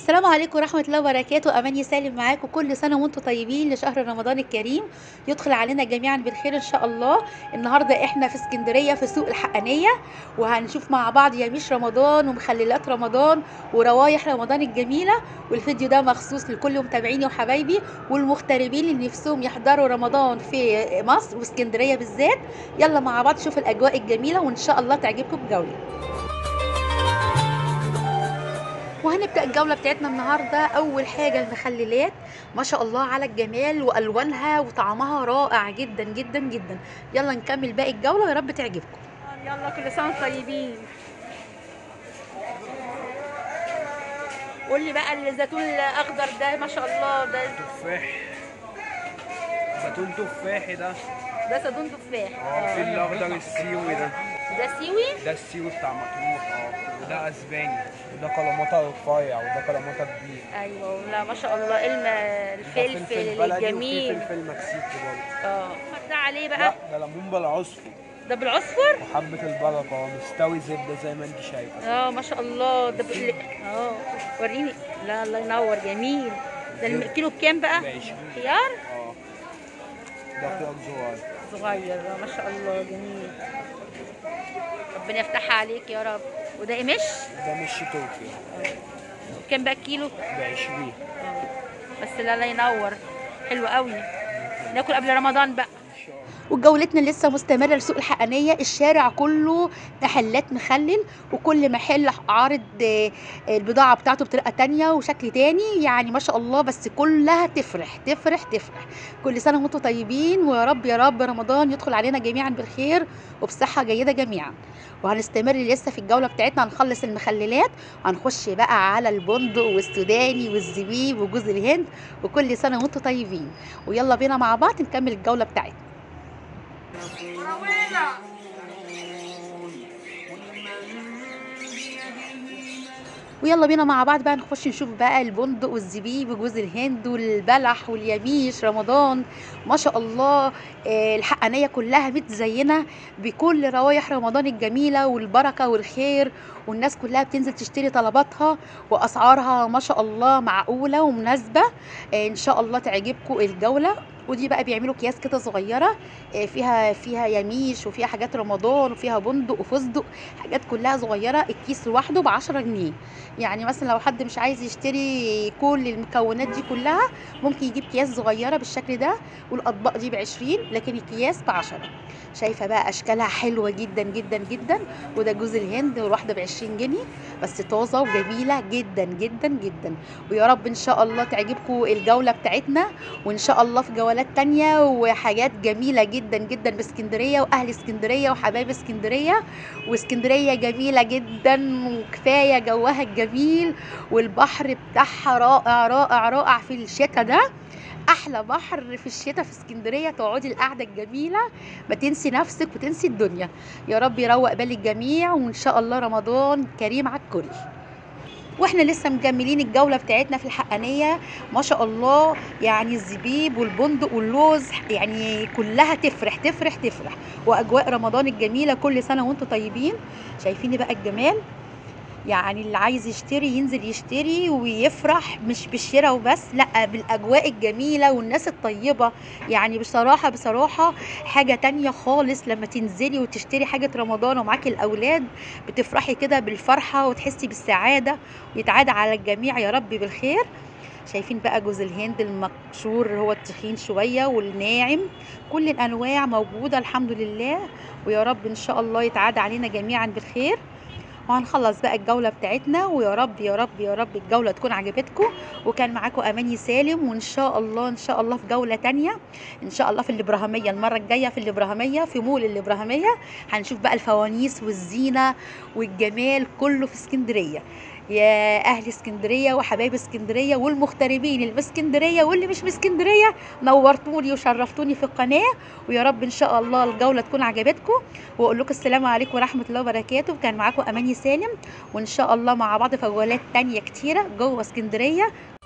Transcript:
السلام عليكم ورحمة الله وبركاته أماني سالم معاكم كل سنة وانتم طيبين لشهر رمضان الكريم يدخل علينا جميعا بالخير إن شاء الله النهاردة إحنا في اسكندرية في سوق الحقانية وهنشوف مع بعض يميش رمضان ومخللات رمضان وروايح رمضان الجميلة والفيديو ده مخصوص لكل متابعيني وحبايبي والمغتربين اللي نفسهم يحضروا رمضان في مصر واسكندرية بالذات يلا مع بعض شوف الأجواء الجميلة وإن شاء الله تعجبكم الجولة وهنبدا الجوله بتاعتنا النهارده اول حاجه المخللات ما شاء الله على الجمال والوانها وطعمها رائع جدا جدا جدا يلا نكمل باقي الجوله يا رب تعجبكم يلا كل سنه وانتم طيبين قول لي بقى الزيتون الاخضر ده ما شاء الله ده تفاح زيتون تفاحي ده ده زيتون تفاح اه في الاخضر السيوي ده ده سيوي ده السيوي بتاع مطروح اه وده اسباني وده كلاماتا رفيع وده كلاماتا كبير ايوه لا ما شاء الله الم ده الفلفل بلدي وفي الجميل فلفل مكسيكي برضه اه ده عليه لا بقى ده ليمون بالعصفر ده بالعصفر وحبة البركة اه مستوي زبدة زي ما انت شايفة اه ما شاء الله ده بقل... اه وريني لا الله ينور جميل ده الم- الكيلو بكام بقى؟ بعشرين خيار اه ده خيار صغير صغير آه، ما شاء الله جميل ربنا يفتحها عليك يا رب وده قمش ده مش تركي كام بقى الكيلو؟ بعشرين آه. بس لا الله ينور حلو قوي ناكل قبل رمضان بقى ان شاء الله وجولتنا لسه مستمرة لسوق الحقانية الشارع كله محلات مخلل وكل محل عارض آه، البضاعة بتاعته بطريقة تانية وشكل تاني يعني ما شاء الله بس كلها تفرح تفرح تفرح كل سنة وانتم طيبين ويا رب يا رب رمضان يدخل علينا جميعا بالخير وبصحة جيدة جميعا وهنستمر لسه في الجولة بتاعتنا هنخلص المخللات هنخش بقى على البندق والسوداني والزبيب وجوز الهند وكل سنة وانتم طيبين ويلا بينا مع بعض نكمل الجولة بتاعتنا ويلا بينا مع بعض بقى نخش نشوف بقى البندق والزبيب وجوز الهند والبلح واليميش رمضان ما شاء الله آه، الحقانية كلها متزينة بكل روايح رمضان الجميلة والبركة والخير والناس كلها بتنزل تشتري طلباتها وأسعارها ما شاء الله معقولة ومناسبة آه، إن شاء الله تعجبكم الجولة ودي بقى بيعملوا اكياس كده صغيره آه، فيها فيها يميش وفيها حاجات رمضان وفيها بندق وفستق حاجات كلها صغيره الكيس لوحده ب 10 جنيه يعني مثلا لو حد مش عايز يشتري كل المكونات دي كلها ممكن يجيب اكياس صغيره بالشكل ده والاطباق دي ب 20 لكن الكياس ب 10 شايفه بقى اشكالها حلوه جدا جدا جدا وده جوز الهند والواحده ب 20 جنيه بس طازه وجميله جدا جدا جدا ويا رب ان شاء الله تعجبكم الجوله بتاعتنا وان شاء الله في جولات تانية وحاجات جميله جدا جدا باسكندريه واهل اسكندريه وحبايب اسكندريه واسكندريه جميله جدا وكفايه جوها الجميل والبحر بتاعها رائع رائع رائع في الشتاء ده احلى بحر في الشتاء في اسكندريه تقعدي القعده الجميله ما تنسي نفسك وتنسي الدنيا يا رب يروق بال الجميع وان شاء الله رمضان كريم على الكل واحنا لسه مكملين الجوله بتاعتنا في الحقانيه ما شاء الله يعني الزبيب والبندق واللوز يعني كلها تفرح تفرح تفرح واجواء رمضان الجميله كل سنه وانتم طيبين شايفين بقى الجمال يعني اللي عايز يشتري ينزل يشتري ويفرح مش بالشراء وبس لا بالاجواء الجميله والناس الطيبه يعني بصراحه بصراحه حاجه تانية خالص لما تنزلي وتشتري حاجه رمضان ومعاكي الاولاد بتفرحي كده بالفرحه وتحسي بالسعاده ويتعاد على الجميع يا رب بالخير شايفين بقى جوز الهند المقشور هو التخين شويه والناعم كل الانواع موجوده الحمد لله ويا رب ان شاء الله يتعاد علينا جميعا بالخير وهنخلص بقى الجولة بتاعتنا ويا رب يا رب يا رب الجولة تكون عجبتكم وكان معاكم أماني سالم وإن شاء الله إن شاء الله في جولة تانية إن شاء الله في الإبراهيمية المرة الجاية في الإبراهيمية في مول الإبراهيمية هنشوف بقى الفوانيس والزينة والجمال كله في اسكندرية يا اهل اسكندريه وحبايب اسكندريه والمغتربين اللي باسكندريه واللي مش باسكندريه نورتوني وشرفتوني في القناه ويا رب ان شاء الله الجوله تكون عجبتكم واقول لكم السلام عليكم ورحمه الله وبركاته كان معاكم اماني سالم وان شاء الله مع بعض في جولات تانية كتيره جوه اسكندريه